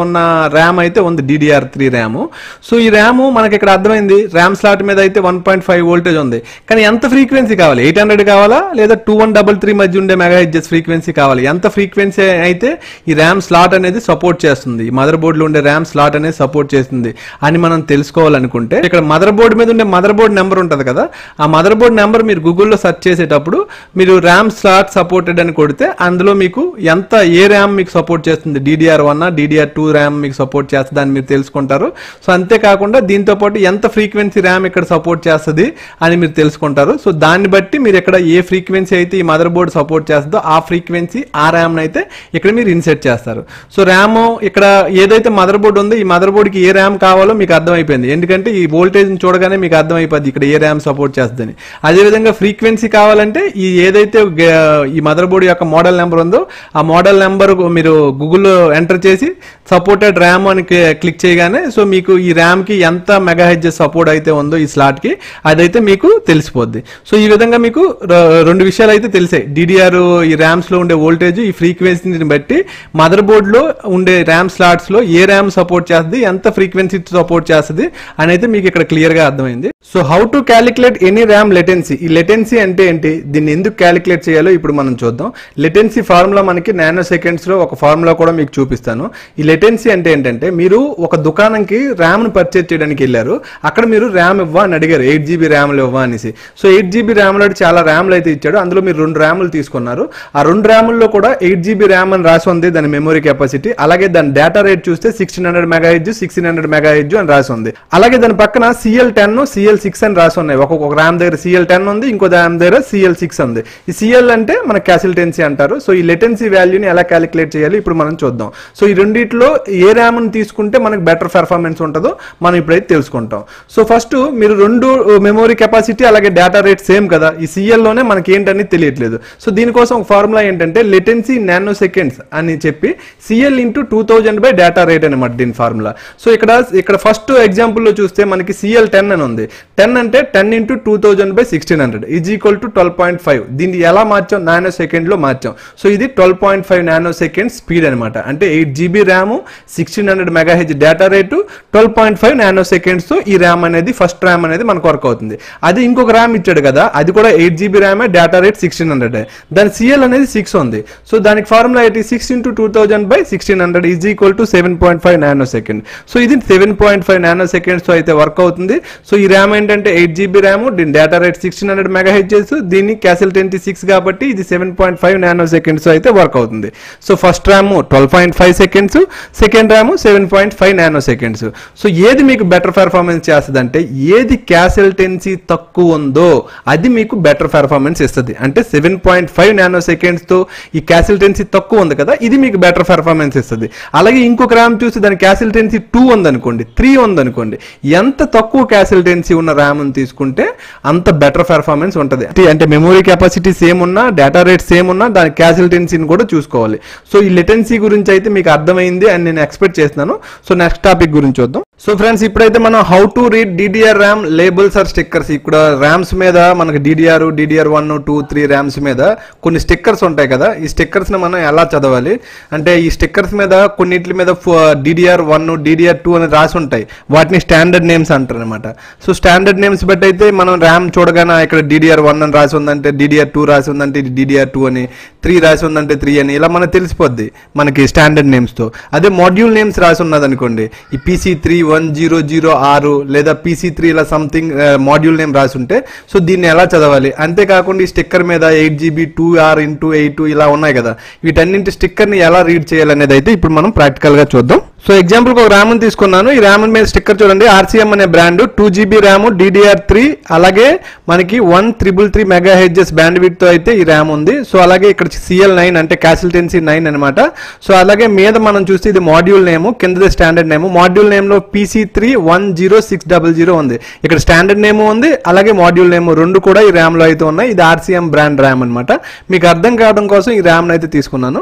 ర్యామ్ అయితే ఉంది డిడిఆర్ త్రీ ర్యామ్ సో ఈ ర్యామ్ మనకి ఇక్కడ అర్థమైంది ర్యామ్ స్లాట్ మీద అయితే వన్ పాయింట్ ఫైవ్ వోల్టేజ్ ఉంది కానీ ఎంత ఫ్రీక్వెన్సీ కావాలి ఎయిట్ హండ్రెడ్ కావాలా లేదా టూ వన్ డబల్ త్రీ మధ్య ఉండే మెగా హెచ్ఎస్ ఫ్రీక్వెన్సీ కావాలి ఎంత ఫ్రీక్వెన్సీ అయితే ఈ ర్యామ్ స్లాట్ అనేది సపోర్ట్ చేస్తుంది ఈ మదర్ బోర్డులో ఉండే ర్యామ్ స్లాట్ అనేది సపోర్ట్ చేస్తుంది అని మనం తెలుసుకోవాలనుకుంటే ఇక్కడ మదర్ బోర్డు మీద ఉండే మదర్ బోర్డు నెంబర్ ఉంటుంది కదా ఆ మదర్ బోర్డు నెంబర్ మీరు గూగుల్లో సెర్చ్ చేసేటప్పుడు మీరు ర్యామ్ స్లాట్ సపోర్టెడ్ అని కొడితే అందులో మీకు ఎంత ఏ ర్యామ్ మీకు సపోర్ట్ చేస్తుంది DDR one DDR two RAM మీకు సపోర్ట్ చేస్తుంది అని మీరు తెలుసుకుంటారు సో అంతేకాకుండా దీంతో పాటు ఎంత ఫ్రీక్వెన్సీ ర్యామ్ ఇక్కడ సపోర్ట్ చేస్తుంది అని మీరు తెలుసుకుంటారు సో దాన్ని బట్టి మీరు ఇక్కడ ఏ ఫ్రీక్వెన్సీ అయితే ఈ మదర్ బోర్డు సపోర్ట్ చేస్తుందో ఆ ఫ్రీక్వెన్సీ ఆ ర్యామ్ అయితే ఇక్కడ మీరు ఇన్సెట్ చేస్తారు సో ర్యామ్ ఇక్కడ ఏదైతే మదర్ బోర్డు ఉందో ఈ మదర్ బోర్డుకి ఏ ర్యామ్ కావాలో మీకు అర్థమైపోయింది ఎందుకంటే ఈ వోల్టేజ్ చూడగానే మీకు అర్థమైపోద్ది ఇక్కడ ఏ ర్యామ్ సపోర్ట్ చేస్తుందని అదేవిధంగా ఫ్రీక్వెన్సీ కావాలంటే ఈ ఏదైతే గ- ఈ మదర్ బోర్డు యొక్క మోడల్ నెంబర్ ఉందో ఆ మోడల్ నెంబర్ మీరు గూగుల్లో ఎంటర్ చేసి సపోర్టెడ్ ర్యామ్ అని క్లి- క్లిక్ చేయగానే సో మీకు ఈ ర్యామ్ కి ఎంత మెగా హెచ్ఎస్ సపోర్ట్ అయితే ఉందో ఈ స్లాట్ కి అదైతే మీకు తెలిసిపోద్ది సో ఈ విధంగా మీకు ర- రెండు విషయాలు అయితే తెలిసాయి డిడిఆర్ ఈ ర్యామ్స్ లో ఉండే వోల్టేజ్ ఈ ఫ్రీక్వెన్సీని బట్టి మదర్ బోర్డ్ లో ఉండే ర్యామ్ స్లాట్స్ లో ఏ ర్యామ్ సపోర్ట్ చేస్తుంది ఎంత ఫ్రీక్వెన్సీ సపోర్ట్ చేస్తుంది అని అయితే మీకు ఇక్కడ క్లియర్ గా అర్థమైంది so how to calculate any RAM latency ఈ లెటెన్సీ అంటే ఏంటి దీన్ని ఎందుకు క్యాలిక్యులేట్ చేయాలో ఇప్పుడు మనం చూద్దాం లెటెన్సీ ఫార్ములా మనకి నానో సెకండ్స్ లో ఒక ఫార్ములా కూడా మీకు చూపిస్తాను ఈ లెటెన్సీ అంటే ఏంటంటే మీరు ఒక దుకాణంకి ర్యామ్ ను పర్చేజ్ చేయడానికి వెళ్ళారు అక్కడ మీరు ర్యామ్ ఇవ్వ అని అడిగారు ఎయిట్ జీబీ ర్యామ్లు ఇవ్వ అనేసి సో ఎయిట్ జీబీ ర్యామ్లో చాలా ర్యామ్లు అయితే ఇచ్చాడు అందులో మీరు రెండు ర్యాములు తీసుకున్నారు ఆ రెండు ర్యాముల్లో కూడా ఎయిట్ జీబీ ర్యామ్ అని రాసి ఉంది దాని మెమరీ కెపాసిటీ అలాగే దాని డేటా రేట్ చూస్తే sixteen hundred megahertz sixteen hundred megahertz అని రాసి ఉంది అలాగే దాని పక్కన సిఎల్ టెన్ సిఎల్ సిక్స్ అని రాసి ఉన్నాయి ఒక్కొక్క ర్యామ్ దగ్గర సిఎల్ టెన్ ఉంది ఇంకో ర్యామ్ దగ్గర సిఎల్ సిక్స్ ఉంది ఈ సిఎల్ అంటే మన క్యాసిల్టెన్సీ అంటారు సో ఈ లెటెన్సీ వాల్యూని ఎలా క్యాలిక్యులేట్ చేయాలి ఇప్పుడు మనం చూద్దాం సో ఈ రెండిట్లో ఏ ర్యామ్ ని తీసుకుంటే మనకు బెటర్ పెర్ఫార్మెన్స్ ఉంటుందో మనం ఇప్పుడైతే తెలుసుకుంటాం సో ఫస్ట్ మీరు రెండు మెమరీ కెపాసిటీ అలాగే డేటా రేట్ సేమ్ కదా ఈ CL లోనే మనకి ఏంటని తెలియట్లేదు సో దీనికోసం ఒక ఫార్ములా ఏంటంటే లెటెన్సీ నానో సెకండ్స్ అని చెప్పి CL into two thousand by data rate అనమాట దీని ఫార్ములా సో ఇక్కడ ఇక్కడ ఫస్ట్ ఎగ్జాంపుల్లో చూస్తే మనకి సిఎల్ టెన్ అని ఉంది టెన్ అంటే ten into two thousand by sixteen hundred is equal to twelve point five దీన్ని ఎలా మార్చాం నానో సెకండ్ లో మార్చాం సో ఇది twelve point five nanosecond speed అనమాట అంటే eight GB RAM sixteen hundred megahertz data rate twelve point five nanoseconds తో ఈ ర్యామ్ అనేది ఫస్ట్ ర్యామ్ అనేది మనకు వర్క్ అవుతుంది అది ఇంకొక ర్యామ్ ఇచ్చాడు కదా అది కూడా eight GB RAM data rate sixteen hundred దాని సిఎల్ అనేది సిక్స్ ఉంది సో దానికి ఫార్ములా ఏంటి six into two thousand by sixteen hundred is equal to seven point five nanosecond so ఇది seven point five nanoseconds అయితే work అవుతుంది so ఈ RAM ఏంటంటే ఎయిట్ జీబీ ర్యామ్ దీని data rate sixteen hundred megahertz దీన్ని క్యాసిల్ twenty six కాబట్టి ఇది seven point five nanoseconds అయితే వర్క్ అవుతుంది so first RAM twelve point five seconds second RAM seven point five nanoseconds so ఏది మీకు better performance చేస్తుంది అంటే ఏది క్యాసిల్టెన్సీ తక్కువ ఉందో అది మీకు బెటర్ పెర్ఫార్మెన్స్ ఇస్తుంది అంటే seven point five nanoseconds తో ఈ క్యాసిల్టెన్సీ తక్కువ ఉంది కదా ఇది మీకు బెటర్ పెర్ఫార్మెన్స్ ఇస్తుంది అలాగే ఇంకొక ర్యామ్ చూసి దాని క్యాసిల్టెన్సీ టూ ఉందనుకోండి త్రీ ఉందనుకోండి ఎంత తక్కువ క్యాసిల్టెన్సీ ఉన్న ర్యామ్ తీసుకుంటే అంత బెటర్ పెర్ఫార్మెన్స్ ఉంటుంది అంటే మెమరీ కెపాసిటీ సేమ్ ఉన్నా డేటా రేట్ సేమ్ ఉన్నా దాని క్యాసిల్టెన్సీని కూడా చూసుకోవాలి సో ఈ లెటెన్సీ గురించి అయితే మీకు అర్థమైంది అని నేను ఎక్స్పెక్ట్ చేస్తున్నాను సో నెక్స్ట్ టాపిక్ గురించి చూద్దాం సో ఫ్రెండ్స్ ఇప్పుడైతే మనం how to read DDR RAM labels or stickers ఇక్కడ ర్యామ్స్ మీద మనకి DDR DDR one two three RAMs మీద కొన్ని స్టిక్కర్స్ ఉంటాయి కదా ఈ స్టిక్కర్స్ ని మనం ఎలా చదవాలి అంటే ఈ స్టిక్కర్స్ మీద కొన్నిటి మీద డిడిఆర్ వన్ డిడిఆర్ టూ అని రాసి ఉంటాయి వాటిని స్టాండర్డ్ నేమ్స్ అంటారు అనమాట సో స్టాండర్డ్ నేమ్స్ బట్టి అయితే మనం ర్యామ్ చూడగానే ఇక్కడ డిడిఆర్ వన్ అని రాసి ఉందంటే డిడిఆర్ టూ రాసి ఉందంటే ఇది డిడిఆర్ టూ అని త్రీ రాసి ఉందంటే త్రీ అని ఇలా మనకు తెలిసిపోద్ది మనకి స్టాండర్డ్ నేమ్స్ తో అదే మాడ్యూల్ నేమ్స్ రాసి ఉన్నది అనుకోండి ఈ PC three one zero zero ఆరు లేదా పీసీ త్రీ ఇలా సంథింగ్ మాడ్యూల్ నేమ్ రాసి ఉంటే సో దీన్ని ఎలా చదవాలి అంతేకాకుండా ఈ స్టిక్కర్ మీద eight GB two R into eight ఇలా ఉన్నాయి కదా వీటన్నింటి స్టిక్కర్ ని ఎలా రీడ్ చేయాలనేది అయితే ఇప్పుడు మనం ప్రాక్టికల్ గా చూద్దాం సో ఎగ్జాంపుల్ ఒక ర్యామ్ తీసుకున్నాను ఈ ర్యామ్ మీద స్టిక్కర్ చూడండి ఆర్సీఎం అనే brand two GB RAM DDR three అలాగే మనకి one triple three megahertz bandwidth తో అయితే ఈ ర్యామ్ ఉంది సో అలాగే ఇక్కడ సిఎల్ నైన్ అంటే క్యాసిల్టెన్సీ నైన్ అనమాట సో అలాగే మీద మనం చూస్తే ఇది మాడ్యూల్ నేమ్ కిందది స్టాండర్డ్ నేమ్ మాడ్యూల్ నేమ్ లో PC three one zero six double zero ఉంది ఇక్కడ స్టాండర్డ్ నేమ్ ఉంది అలాగే మాడ్యూల్ నేమ్ రెండు కూడా ఈ ర్యామ్ లో అయితే ఉన్నాయి ఇది ఆర్సీఎం బ్రాండ్ ర్యామ్ అనమాట మీకు అర్థం కావడం కోసం ఈ ర్యామ్ అయితే తీసుకున్నాను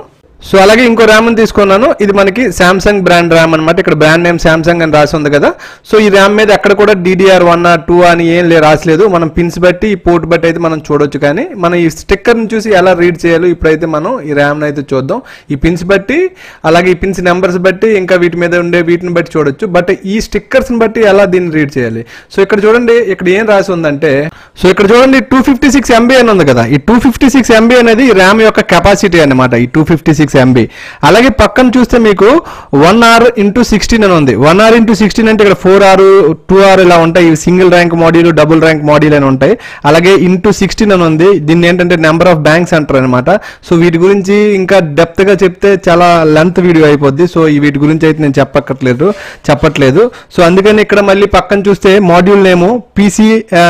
సో అలాగే ఇంకో ర్యామ్ తీసుకున్నాను ఇది మనకి శాంసంగ్ బ్రాండ్ ర్యామ్ అనమాట ఇక్కడ బ్రాండ్ నేమ్ శాంసంగ్ అని రాసి ఉంది కదా సో ఈ ర్యామ్ మీద ఎక్కడ కూడా డిడిఆర్ వన్ టూ అని ఏం లే రాసలేదు మనం పిన్స్ బట్టి ఈ పోర్ట్ బట్టి అయితే మనం చూడొచ్చు కానీ మనం ఈ స్టిక్కర్ ని చూసి ఎలా రీడ్ చేయాలో ఇప్పుడైతే మనం ఈ ర్యామ్ అయితే చూద్దాం ఈ పిన్స్ బట్టి అలాగే ఈ పిన్స్ నెంబర్స్ బట్టి ఇంకా వీటి మీద ఉండే వీటిని బట్టి చూడొచ్చు బట్ ఈ స్టిక్కర్స్ ని బట్టి ఎలా దీన్ని రీడ్ చేయాలి సో ఇక్కడ చూడండి ఇక్కడ ఏం రాసి ఉందంటే సో ఇక్కడ చూడండి టూ ఫిఫ్టీ సిక్స్ ఎంబీ అని ఉంది కదా ఈ టూ ఫిఫ్టీ సిక్స్ ఎంబీ అనేది ర్యామ్ యొక్క కెపాసిటీ అన్నమాట ఈ టూ ఫిఫ్టీ సిక్స్ ఎంబీ అలాగే పక్కన చూస్తే మీకు వన్ ఆర్ ఇంటూ సిక్స్టీన్ అని ఉంది వన్ ఆర్ ఇంటూ సిక్స్టీన్ అంటే ఇక్కడ ఫోర్ ఆర్ టూ ఆర్ ఇలా ఉంటాయి ఇవి single rank module double rank module అని ఉంటాయి అలాగే ఇంటూ సిక్స్టీన్ అని ఉంది దీన్ని ఏంటంటే నెంబర్ ఆఫ్ బ్యాంక్స్ అంటారు అనమాట సో వీటి గురించి ఇంకా డెప్త్ గా చెప్తే చాలా లెంత్ వీడియో అయిపోద్ది సో ఈ వీటి గురించి అయితే నేను చెప్పక్కర్లేదు చెప్పట్లేదు సో అందుకని ఇక్కడ మళ్ళీ పక్కన చూస్తే module name PC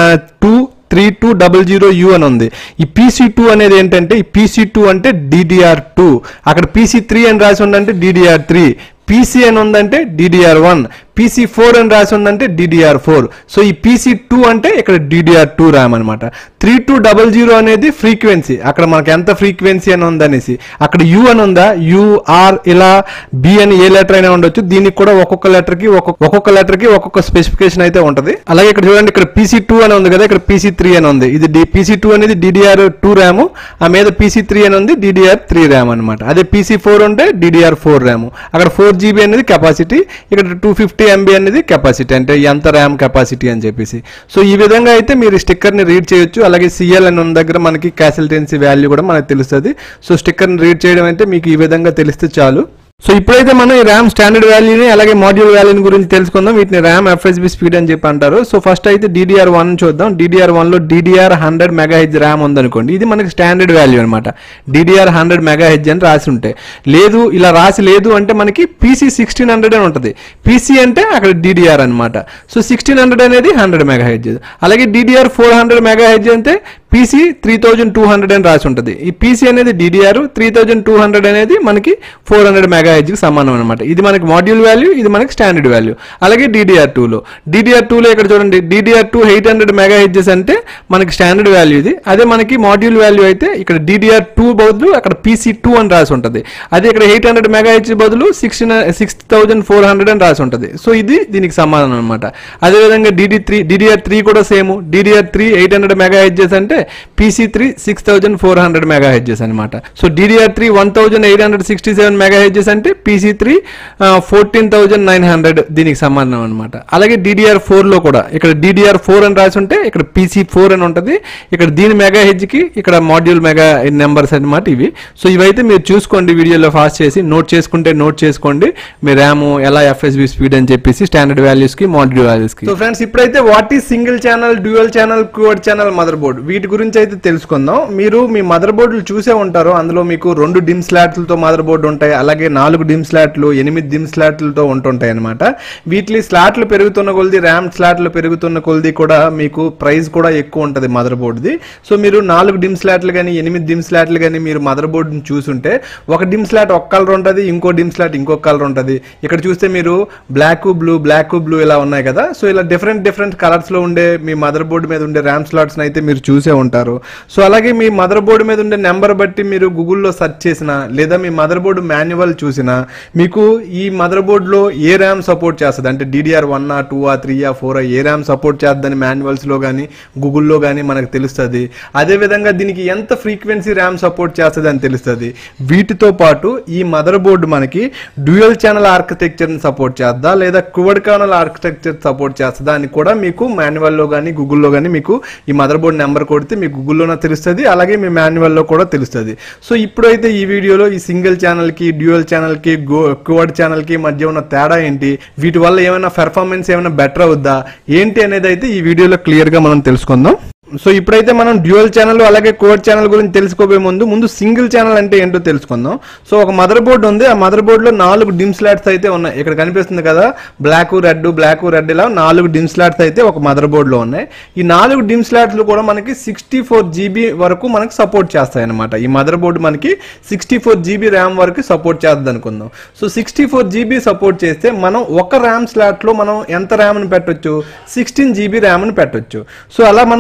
two three two double zero U అని ఉంది ఈ పీసీ టూ అనేది ఏంటంటే ఈ పీసీ టూ అంటే డిడిఆర్ టూ అక్కడ పీసీ త్రీ అని రాసి ఉందంటే డిడిఆర్ త్రీ పీసీ అని ఉందంటే డిడిఆర్ వన్ పీసీ ఫోర్ అని రాసి ఉందంటే డిడిఆర్ ఫోర్ సో ఈ పీసీ టూ అంటే ఇక్కడ డిడిఆర్ టూ ర్యామ్ అనమాట త్రీ టూ డబల్ జీరో అనేది ఫ్రీక్వెన్సీ అక్కడ మనకి ఎంత ఫ్రీక్వెన్సీ అని ఉందనేసి అక్కడ యూ అని ఉందా యూఆర్ ఇలా బి అని ఏ లెటర్ అయినా ఉండొచ్చు దీనికి కూడా ఒక్కొక్క లెటర్ కి ఒక్కొక్క ఒక్కొక్క లెటర్ కి ఒక్కొక్క స్పెసిఫికేషన్ అయితే ఉంటది అలాగే ఇక్కడ చూడండి ఇక్కడ పీసీ టూ అని ఉంది కదా ఇక్కడ పీసీ త్రీ అని ఉంది ఇది పీసీ టూ అనేది డిడిఆర్ టూ ర్యామ్ ఆ మీద పీసీ త్రీ అని ఉంది డిడిఆర్ త్రీ ర్యామ్ అనమాట అదే పీసీ ఫోర్ ఉంటే డిడిఆర్ ఫోర్ ర్యామ్ అక్కడ ఫోర్ జీబీ అనేది కెపాసిటీ ఇక్కడ టూ ఫిఫ్టీ ఎంబీ అనేది కెపాసిటీ అంటే ఎంత ర్యామ్ కెపాసిటీ అని చెప్పేసి సో ఈ విధంగా అయితే మీరు స్టిక్కర్ ని రీడ్ చేయొచ్చు అలాగే సిఎల్ అని ఉన్న దగ్గర మనకి క్యాసిల్టెన్సీ వాల్యూ కూడా మనకు తెలుస్తుంది సో స్టిక్కర్ ని రీడ్ చేయడం అయితే మీకు ఈ విధంగా తెలిస్తే చాలు సో ఇప్పుడైతే మనం ఈ ర్యామ్ స్టాండర్డ్ వాల్యూని అలాగే మాడ్యూల్ వాల్యూని గురించి తెలుసుకుందాం వీటిని ర్యామ్ ఎఫ్ఎస్బి స్పీడ్ అని చెప్పి అంటారు సో ఫస్ట్ అయితే డిడిఆర్ వన్ చూద్దాం డిడిఆర్ వన్ లో DDR hundred megahertz RAM ఉందనుకోండి ఇది మనకి స్టాండర్డ్ వాల్యూ అనమాట డిడిఆర్ హండ్రెడ్ మెగా హెచ్ అని రాసి ఉంటే లేదు ఇలా రాసి లేదు అంటే మనకి పీసీ సిక్స్టీన్ హండ్రెడ్ అని ఉంటుంది పీసీ అంటే అక్కడ డిడిఆర్ అనమాట సో సిక్స్టీన్ హండ్రెడ్ అనేది హండ్రెడ్ మెగా హెచ్ అలాగే DDR four hundred megahertz అంటే PC three thousand two hundred అని రాసి ఉంటుంది ఈ పీసీ అనేది DDR three thousand two hundred అనేది మనకి ఫోర్ హండ్రెడ్ మెగా కి సమానం అనమాట ఇది మనకి మాడ్యూల్ వాల్యూ ఇది మనకి స్టాండర్డ్ వాల్యూ అలాగే డిడిఆర్ టూలో డిడిఆర్ టూలో ఇక్కడ చూడండి DDR two eight hundred megahertz అంటే మనకి స్టాండర్డ్ వాల్యూ ఇది అదే మనకి మాడ్యూల్ వాల్యూ అయితే ఇక్కడ డిడిఆర్ టూ బదులు అక్కడ పీసీ టూ అని రాసి ఉంటుంది అదే ఇక్కడ ఎయిట్ హండ్రెడ్ మెగా హెచ్ బదులు sixteen six thousand four hundred అని రాసి ఉంటుంది సో ఇది దీనికి సమానం అనమాట అదేవిధంగా డిడి త్రీ డిడిఆర్ త్రీ కూడా same DDR three eight hundred megahertz అంటే PC three six thousand four hundred megahertz అనమాట so DDR three one thousand eight hundred sixty seven megahertz అంటే PC three fourteen thousand nine hundred దీనికి సమానం అనమాట అలాగే DDR four లో కూడా ఇక్కడ డిడిఆర్ ఫోర్ అని రాసి ఉంటే ఇక్కడ పీసీ ఫోర్ అని ఉంటుంది ఇక్కడ దీని మెగా హెచ్ కి ఇక్కడ మాడ్యూల్ మెగా నెంబర్స్ అన్నమాట ఇవి సో ఇవైతే మీరు చూసుకోండి వీడియోలో ఫాస్ట్ చేసి నోట్ చేసుకుంటే నోట్ చేసుకోండి మీ ర్యామ్ ఎలా ఎఫ్ఎస్బి స్పీడ్ అని చెప్పేసి స్టాండర్డ్ వాల్యూస్ కి మాడ్యూల్ వాల్యూస్ కి సో ఫ్రెండ్స్ ఇప్పుడైతే what is single channel dual channel quad channel motherboard వీటి గురించి అయితే తెలుసుకుందాం మీరు మీ మదర్ బోర్డులు చూసే ఉంటారు అందులో మీకు రెండు డిమ్ స్లాట్లతో మదర్ బోర్డు ఉంటాయి అలాగే నాలుగు డిమ్ స్లాట్లు ఎనిమిది డిమ్ స్లాట్లతో ఉంటుంటాయి అనమాట వీటి స్లాట్లు పెరుగుతున్న కొలది ర్యామ్ స్లాట్లు పెరుగుతున్న కొలది కూడా మీకు ప్రైస్ కూడా ఎక్కువ ఉంటుంది మదర్ బోర్డుది సో మీరు నాలుగు డిమ్ స్లాట్లు కానీ ఎనిమిది డిమ్ స్లాట్లు కానీ మీరు మదర్ బోర్డుని చూసుంటే ఒక డిమ్ స్లాట్ ఒక కలర్ ఉంటుంది ఇంకో డిమ్ స్లాట్ ఇంకో కలర్ ఉంటుంది ఇక్కడ చూస్తే మీరు బ్లాక్ బ్లూ బ్లాక్ బ్లూ ఇలా ఉన్నాయి కదా సో ఇలా డిఫరెంట్ డిఫరెంట్ కలర్స్ లో ఉండే మీ మదర్ బోర్డు మీద ఉండే ర్యామ్ స్లాట్స్ అయితే మీరు చూసే ఉంటారు సో అలాగే మీ మదర్ బోర్డు మీద ఉండే నెంబర్ బట్టి మీరు గూగుల్లో సెర్చ్ చేసినా లేదా మీ మదర్ బోర్డు మాన్యువల్ చూసినా మీకు ఈ మదర్ బోర్డులో ఏ ర్యామ్ సపోర్ట్ చేస్తుంది అంటే డిడిఆర్ వన్ ఆ టూ ఆ త్రీ ఆ ఫోర్ ఏ ర్యామ్ సపోర్ట్ చేద్దని మాన్యువల్స్లో కానీ గూగుల్లో కానీ మనకు తెలుస్తుంది అదేవిధంగా దీనికి ఎంత ఫ్రీక్వెన్సీ ర్యామ్ సపోర్ట్ చేస్తుంది అని తెలుస్తుంది వీటితో పాటు ఈ మదర్ బోర్డు మనకి డ్యూయల్ ఛానల్ ఆర్కిటెక్చర్ని సపోర్ట్ చేద్దా లేదా క్వడ్ ఛానల్ ఆర్కిటెక్చర్ సపోర్ట్ చేస్తుందా అని కూడా మీకు మాన్యువల్లో కానీ గూగుల్లో కానీ మీకు ఈ మదర్ బోర్డు నెంబర్ కొడితే మీకు గూగుల్లోనే తెలుస్తుంది అలాగే మీ మాన్యువల్లో కూడా తెలుస్తుంది సో ఇప్పుడైతే ఈ వీడియోలో ఈ సింగిల్ ఛానల్కి డ్యూయల్ ఛానల్కి గో క్వడ్ ఛానల్కి మధ్య ఉన్న తేడా ఏంటి వీటి వల్ల ఏమైనా పెర్ఫార్మెన్స్ ఏమైనా బెటర్ అవుద్దా ఏంటి అనేది అయితే ఈ వీడియోలో క్లియర్గా మనం తెలుసుకుందాం సో ఇప్పుడైతే మనం డ్యూయల్ ఛానల్ అలాగే కోడ్ ఛానల్ గురించి తెలుసుకోబోయే ముందు ముందు సింగిల్ ఛానల్ అంటే ఏంటో తెలుసుకుందాం సో ఒక మదర్ బోర్డు ఉంది ఆ మదర్ బోర్డులో నాలుగు డిమ్ స్లాట్స్ అయితే ఉన్నాయి ఇక్కడ కనిపిస్తుంది కదా బ్లాక్ రెడ్ బ్లాక్ రెడ్ ఇలా నాలుగు డిమ్ స్లాట్స్ అయితే ఒక మదర్ బోర్డులో ఉన్నాయి ఈ నాలుగు డిమ్ స్లాట్స్ కూడా మనకి సిక్స్టీ ఫోర్ జీబీ వరకు మనకి సపోర్ట్ చేస్తాయి అనమాట ఈ మదర్ బోర్డు మనకి సిక్స్టీ ఫోర్ జీబీ ర్యామ్ వరకు సపోర్ట్ చేస్తుంది అనుకుందాం so sixty four GB support చేస్తే మనం ఒక ర్యామ్ స్లాట్లో మనం ఎంత ర్యామ్ని పెట్టొచ్చు సిక్స్టీన్ జీబీ ర్యామ్ని పెట్టొచ్చు సో అలా మనం సిక్స్టీన్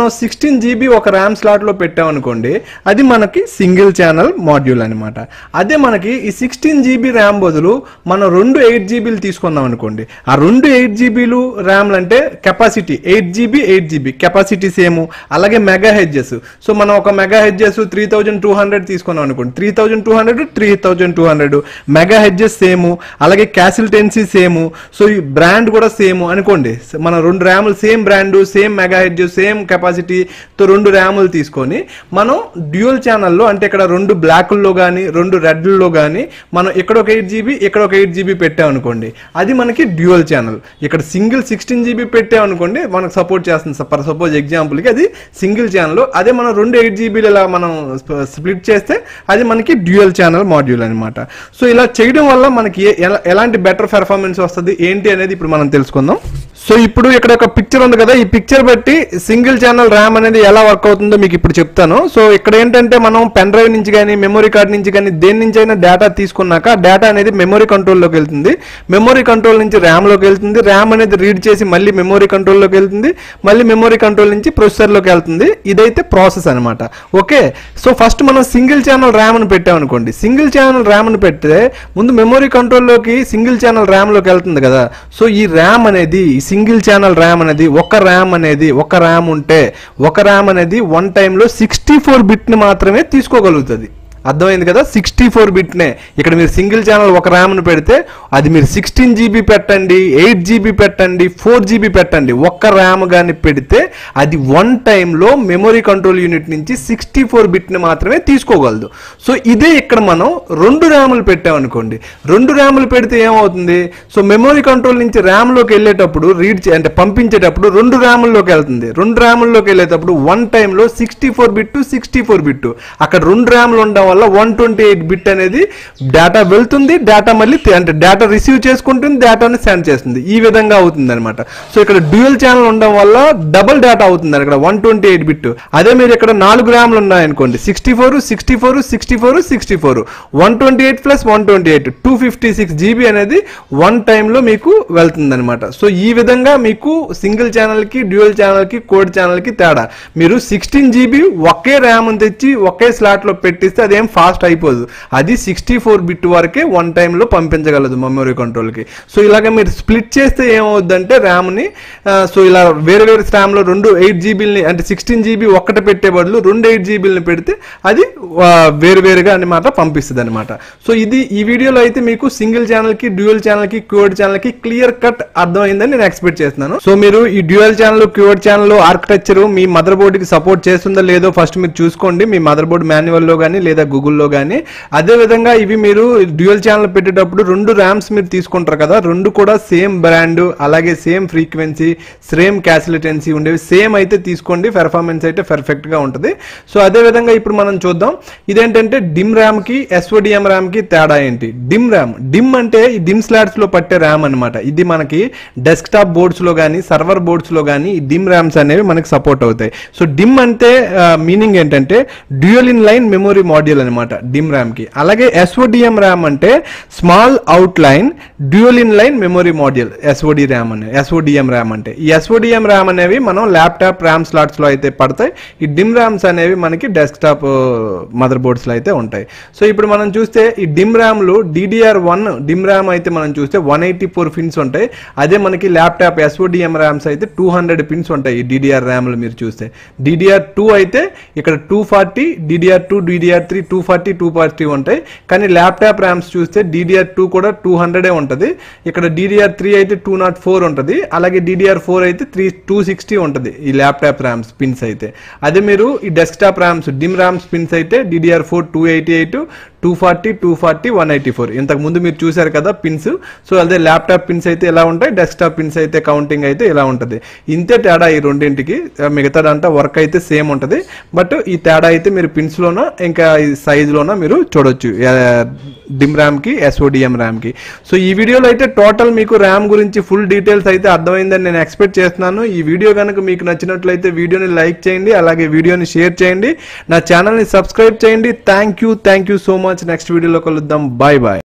సిక్స్టీన్ జీబీ ఒక ర్యామ్ స్లాట్లో పెట్టామనుకోండి అది మనకి సింగిల్ ఛానల్ మాడ్యూల్ అనమాట అదే మనకి ఈ సిక్స్టీన్ జీబీ ర్యామ్ బదులు మనం రెండు ఎయిట్ జీబీలు తీసుకుందాం అనుకోండి ఆ రెండు ఎయిట్ జీబీలు ర్యామ్లు అంటే capacity eight GB eight GB capacity same అలాగే మెగా హెడ్జెస్ సో మనం ఒక megahertz three thousand two hundred తీసుకున్నాం అనుకోండి three thousand two hundred three thousand two hundred megahertz same అలాగే క్యాసిల్టెన్సీ సేమ్ సో ఈ బ్రాండ్ కూడా same అనుకోండి మన రెండు ర్యాములు same brand same megahertz same కెపాసిటీతో రెండు ర్యాములు తీసుకొని మనం డ్యూయల్ ఛానల్లో అంటే ఇక్కడ రెండు బ్లాక్ల్లో కానీ రెండు రెడ్లలో కానీ మనం ఇక్కడ ఒక ఎయిట్ జీబీ ఇక్కడ ఒక ఎయిట్ జీబీ పెట్టామనుకోండి అది మనకి డ్యూయల్ ఛానల్ ఇక్కడ సింగిల్ సిక్స్టీన్ జీబీ పెట్టామనుకోండి మనకు సపోర్ట్ చేస్తుంది ఫర్ సపోజ్ ఎగ్జాంపుల్కి అది సింగిల్ ఛానల్ అదే మనం రెండు ఎయిట్ జీబీలు ఇలా మనం స్ప్లిట్ చేస్తే అది మనకి డ్యూయల్ ఛానల్ మాడ్యూల్ అనమాట సో ఇలా చేయడం వల్ల మనకి ఏ- ఎలా- ఎలాంటి బెటర్ పెర్ఫార్మెన్స్ వస్తుంది ఏంటి అనేది ఇప్పుడు మనం తెలుసుకుందాం సో ఇప్పుడు ఇక్కడ ఒక పిక్చర్ ఉంది కదా ఈ పిక్చర్ బట్టి సింగిల్ ఛానల్ ర్యామ్ అనేది ఎలా వర్క్ అవుతుందో మీకు ఇప్పుడు చెప్తాను సో ఇక్కడ ఏంటంటే మనం పెన్ డ్రైవ్ నుంచి కానీ మెమరీ కార్డ్ నుంచి కానీ దేని నుంచి అయినా డేటా తీసుకున్నాక డేటా అనేది మెమరీ కంట్రోల్లోకి వెళ్తుంది మెమరీ కంట్రోల్ నుంచి ర్యామ్లోకి వెళ్తుంది ర్యామ్ అనేది రీడ్ చేసి మళ్ళీ మెమరీ కంట్రోల్లోకి వెళ్తుంది మళ్ళీ మెమరీ కంట్రోల్ నుంచి ప్రొసెసర్లోకి వెళ్తుంది ఇదైతే ప్రాసెస్ అనమాట ఓకే సో ఫస్ట్ మనం సింగిల్ ఛానల్ ర్యామ్ అని పెట్టామనుకోండి సింగిల్ ఛానల్ ర్యామ్ అని పెడితే ముందు మెమరీ కంట్రోల్లోకి సింగిల్ ఛానల్ ర్యామ్లోకి వెళ్తుంది కదా సో ఈ ర్యామ్ అనేది ఈ సింగిల్ ఛానల్ ర్యామ్ అనేది ఒక ర్యామ్ అనేది ఒక ర్యామ్ ఉంటే ఒక ర్యామ్ అనేది వన్ టైంలో సిక్స్టీ ఫోర్ బిట్ని మాత్రమే తీసుకోగలుగుతుంది అర్థమైంది కదా సిక్స్టీ ఫోర్ బిట్నే ఇక్కడ మీరు సింగిల్ ఛానల్ ఒక ర్యామ్ను పెడితే అది మీరు సిక్స్టీన్ జీబీ పెట్టండి ఎయిట్ జీబీ పెట్టండి ఫోర్ జీబీ పెట్టండి ఒక్క ర్యామ్ కానీ పెడితే అది వన్ టైంలో మెమరీ కంట్రోల్ యూనిట్ నుంచి సిక్స్టీ ఫోర్ బిట్ని మాత్రమే తీసుకోగలదు సో ఇదే ఇక్కడ మనం రెండు ర్యాములు పెట్టామనుకోండి రెండు ర్యాములు పెడితే ఏమవుతుంది సో మెమరీ కంట్రోల్ నుంచి ర్యామ్లోకి వెళ్ళేటప్పుడు రీడ్ అంటే పంపించేటప్పుడు రెండు ర్యాముల్లోకి వెళ్తుంది రెండు ర్యాముల్లోకి వెళ్ళేటప్పుడు వన్ టైంలో sixty four bit sixty four bit అక్కడ రెండు ర్యామ్లు ఉండడం వల్ల వన్ ట్వంటీ ఎయిట్ బిట్ అనేది డేటా వెళ్తుంది డేటా మళ్ళీ తి- అంటే డేటా రిసీవ్ చేసుకుంటుంది డేటాని సెండ్ చేస్తుంది ఈ విధంగా అవుతుంది అనమాట సో ఇక్కడ డ్యూయల్ ఛానల్ ఉండడం వల్ల డబుల్ డేటా అవుతుంది ఇక్కడ వన్ ట్వంటీ ఎయిట్ బిట్ అదే మీరు ఇక్కడ నాలుగు ర్యామ్లు ఉన్నాయనుకోండి sixty four sixty four sixty four sixty four one twenty eight plus one twenty eight two fifty six GB అనేది వన్ టైంలో మీకు వెళ్తుంది అనమాట సో ఈ విధంగా మీకు సింగిల్ ఛానల్కి డ్యూయల్ ఛానల్కి కోడ్ ఛానల్కి తేడా మీరు సిక్స్టీన్ జీబీ ఒకే ర్యామ్ తెచ్చి ఒకే స్లాట్లో పెట్టిస్తే అదేం ఫాస్ట్ అయిపోదు అది సిక్స్టీ ఫోర్ బిట్ వరకే వన్ టైంలో పంపించగలదు మెమరీ కంట్రోల్కి సో ఇలాగ మీరు స్ప్లిట్ చేస్తే ఏమవుద్దంటే ర్యామ్ని సో ఇలా వేరే వేరే స్టామ్లో రెండు ఎయిట్ జీబీలని అంటే సిక్స్టీన్ జీబీ ఒక్కటి పెట్టే బదులు రెండు ఎయిట్ జీబీలని పెడితే అది ఆ, వేరు వేరుగా అనమాట పంపిస్తుంది అనమాట సో ఇది ఈ వీడియోలో అయితే మీకు సింగిల్ ఛానల్కి డ్యూయల్ ఛానల్కి క్యూర్డ్ ఛానల్కి క్లియర్ కట్ అర్థమైందని నేను ఎక్స్పెక్ట్ చేస్తున్నాను సో మీరు ఈ dual channel quad channel architecture మీ మదర్ బోర్డ్కి సపోర్ట్ చేస్తుందో లేదో ఫస్ట్ మీరు చూసుకోండి మీ మదర్ బోర్డ్ మాన్యువల్లో కానీ లేదా గూగుల్లో కానీ అదే విధంగా ఇవి మీరు డ్యూయల్ ఛానల్ పెట్టేటప్పుడు రెండు ర్యామ్స్ మీరు తీసుకుంటారు కదా రెండు కూడా సేమ్ బ్రాండ్ అలాగే సేమ్ ఫ్రీక్వెన్సీ సేమ్ క్యాసిలిటెన్సీ ఉండేవి సేమ్ అయితే తీసుకోండి పెర్ఫార్మెన్స్ అయితే పర్ఫెక్ట్ గా ఉంటుంది సో అదే విధంగా ఇప్పుడు మనం చూద్దాం ఇదేంటంటే డిమ్ ర్యామ్ కి ఎస్ఓడిఎం ర్యామ్ కి తేడా ఏంటి డిమ్ ర్యామ్ డిమ్ అంటే ఈ డిమ్ స్లాట్స్ లో పట్టే ర్యామ్ అన్నమాట ఇది మనకి డెస్క్టాప్ బోర్డ్స్ లో కానీ సర్వర్ బోర్డ్స్ లో కానీ ఈ డిమ్ ర్యామ్స్ అనేవి మనకి సపోర్ట్ అవుతాయి సో డిమ్ అంటే మీనింగ్ ఏంటంటే dual in line memory module అనమాట డిమ్ ర్యామ్ కి అలాగే ఎస్ఓడిఎం ర్యామ్ అంటే small out line dual in line memory module SOD RAM అనే ఎస్ఓడిఎం ర్యామ్ అంటే ఈ ఎస్ఓడిఎం ర్యామ్ అనేవి మనం ల్యాప్టాప్ ర్యామ్ స్లాట్స్ లో అయితే పడతాయి ఈ డిమ్ ర్యామ్స్ అనేవి మనకి డెస్క్టాప్ మదర్ బోర్డ్స్ లో అయితే ఉంటాయి సో ఇప్పుడు మనం చూస్తే ఈ డిమ్ ర్యామ్లు డిడిఆర్ వన్ డిమ్ ర్యామ్ అయితే మనం చూస్తే వన్ ఎయిటీ ఫోర్ పిన్స్ ఉంటాయి అదే మనకి ల్యాప్టాప్ ఎస్ఓడిఎం ర్యామ్స్ అయితే టూ హండ్రెడ్ పిన్స్ ఉంటాయి ఈ డిడిఆర్ ర్యామ్లు మీరు చూస్తే డిడిఆర్ టూ అయితే ఇక్కడ two forty DDR two DDR three two forty two forty ఉంటాయి కానీ ల్యాప్టాప్ ర్యామ్స్ చూస్తే డిడిఆర్ టూ కూడా టూ హండ్రెడే ఉంటుంది ఇక్కడ డిడిఆర్ త్రీ అయితే టూ నాట్ ఫోర్ ఉంటుంది అలాగే డిడిఆర్ ఫోర్ అయితే త్రీ టూ సిక్స్టీ ఉంటుంది ఈ ల్యాప్టాప్ ర్యామ్స్ పిన్స్ అయితే అదే మీరు ఈ desktop RAMs DIMM RAMs pins అయితే DDR four two eighty eight two forty two forty one eighty four ఇంతకు ముందు మీరు చూశారు కదా పిన్స్ సో అదే ల్యాప్టాప్ పిన్స్ అయితే ఎలా ఉంటాయి డెస్క్టాప్ పిన్స్ అయితే కౌంటింగ్ అయితే ఇలా ఉంటుంది ఇంతే తేడా ఈ రెండింటికి మిగతాదంతా వర్క్ అయితే సేమ్ ఉంటుంది బట్ ఈ తేడా అయితే మీరు పిన్స్లోన ఇంకా ఈ సైజులోన మీరు చూడొచ్చు డిమ్ ర్యామ్కి ఎస్ఓడిఎం ర్యామ్కి సో ఈ వీడియోలో అయితే టోటల్ మీకు ర్యామ్ గురించి ఫుల్ డీటెయిల్స్ అయితే అర్థమైందని నేను ఎక్స్పెక్ట్ చేస్తున్నాను ఈ వీడియో కనుక మీకు నచ్చినట్లయితే వీడియోని లైక్ చేయండి అలాగే వీడియోని షేర్ చేయండి నా ఛానల్ని సబ్స్క్రైబ్ చేయండి thank you thank you so much next వీడియోలో కలుద్దాం బాయ్ బాయ్